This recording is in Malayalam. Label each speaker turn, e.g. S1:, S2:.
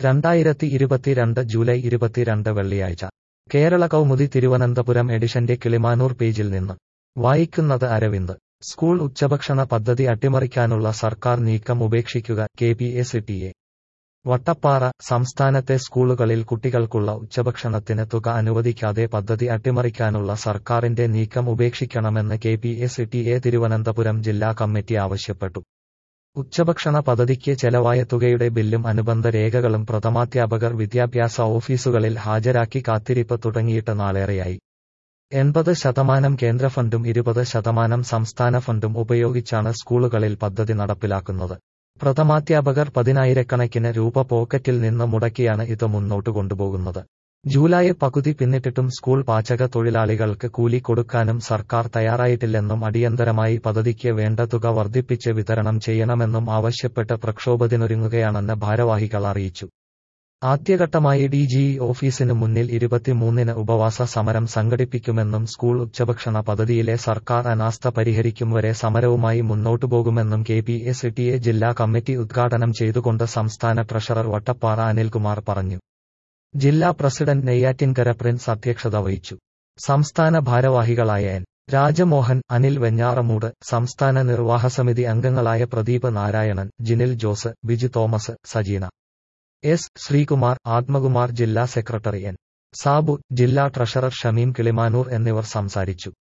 S1: രണ്ടായിരത്തി ഇരുപത്തിരണ്ട് ജൂലൈ ഇരുപത്തിരണ്ട് വെള്ളിയാഴ്ച കേരള കൗമുദി തിരുവനന്തപുരം എഡിഷന്റെ കിളിമാനൂർ പേജിൽ നിന്ന് വായിക്കുന്നത് അരവിന്ദ് സ്കൂൾ ഉച്ചഭക്ഷണ പദ്ധതി അട്ടിമറിക്കാനുള്ള സർക്കാർ നീക്കം ഉപേക്ഷിക്കുക K P S T A Vattappara സംസ്ഥാനത്തെ സ്കൂളുകളിൽ കുട്ടികൾക്കുള്ള ഉച്ചഭക്ഷണത്തിന് തുക അനുവദിക്കാതെ പദ്ധതി അട്ടിമറിക്കാനുള്ള സർക്കാരിന്റെ നീക്കം ഉപേക്ഷിക്കണമെന്ന് K P S T A Thiruvananthapuram ജില്ലാ കമ്മിറ്റി ആവശ്യപ്പെട്ടു ഉച്ചഭക്ഷണ പദ്ധതിക്ക് ചെലവായ തുകയുടെ ബില്ലും അനുബന്ധ രേഖകളും പ്രഥമാധ്യാപകർ വിദ്യാഭ്യാസ ഓഫീസുകളിൽ ഹാജരാക്കി കാത്തിരിപ്പ് തുടങ്ങിയിട്ട് നാളേറെയായി എൺപത് ശതമാനം കേന്ദ്ര ഫണ്ടും ഇരുപത് ശതമാനം സംസ്ഥാന ഫണ്ടും ഉപയോഗിച്ചാണ് സ്കൂളുകളിൽ പദ്ധതി നടപ്പിലാക്കുന്നത് പ്രഥമാധ്യാപകർ പതിനായിരക്കണക്കിന് രൂപ പോക്കറ്റിൽ നിന്ന് മുടക്കിയാണ് ഇത് മുന്നോട്ട് കൊണ്ടുപോകുന്നത് ജൂലൈ പകുതി പിന്നിട്ടിട്ടും സ്കൂൾ പാചക തൊഴിലാളികൾക്ക് കൂലി കൊടുക്കാനും സർക്കാർ തയ്യാറായിട്ടില്ലെന്നും അടിയന്തരമായി പദ്ധതിക്ക് വേണ്ട തുക വർദ്ധിപ്പിച്ച് വിതരണം ചെയ്യണമെന്നും ആവശ്യപ്പെട്ട് പ്രക്ഷോഭത്തിനൊരുങ്ങുകയാണെന്ന് ഭാരവാഹികൾ അറിയിച്ചു ആദ്യഘട്ടമായി ഡി ജി ഓഫീസിന് മുന്നിൽ ഇരുപത്തിമൂന്നിന് ഉപവാസ സമരം സംഘടിപ്പിക്കുമെന്നും സ്കൂൾ ഉച്ചഭക്ഷണ പദ്ധതിയിലെ സർക്കാർ അനാസ്ഥ പരിഹരിക്കും വരെ സമരവുമായി മുന്നോട്ടു പോകുമെന്നും K P S T A ജില്ലാ കമ്മിറ്റി ഉദ്ഘാടനം ചെയ്തുകൊണ്ട് സംസ്ഥാന ട്രഷറർ വട്ടപ്പാറ അനിൽകുമാർ പറഞ്ഞു ജില്ലാ പ്രസിഡന്റ് നെയ്യാറ്റിൻകര പ്രിൻസ് അധ്യക്ഷത വഹിച്ചു സംസ്ഥാന ഭാരവാഹികളായ എൻ രാജമോഹൻ അനിൽ വെഞ്ഞാറമൂട് സംസ്ഥാന നിർവാഹസമിതി അംഗങ്ങളായ പ്രദീപ് നാരായണൻ ജിനിൽ ജോസ് ബിജു തോമസ് സജീന എസ് ശ്രീകുമാർ ആത്മകുമാർ ജില്ലാ സെക്രട്ടറി എൻ സാബു ജില്ലാ ട്രഷറർ ഷമീം കിളിമാനൂർ എന്നിവർ സംസാരിച്ചു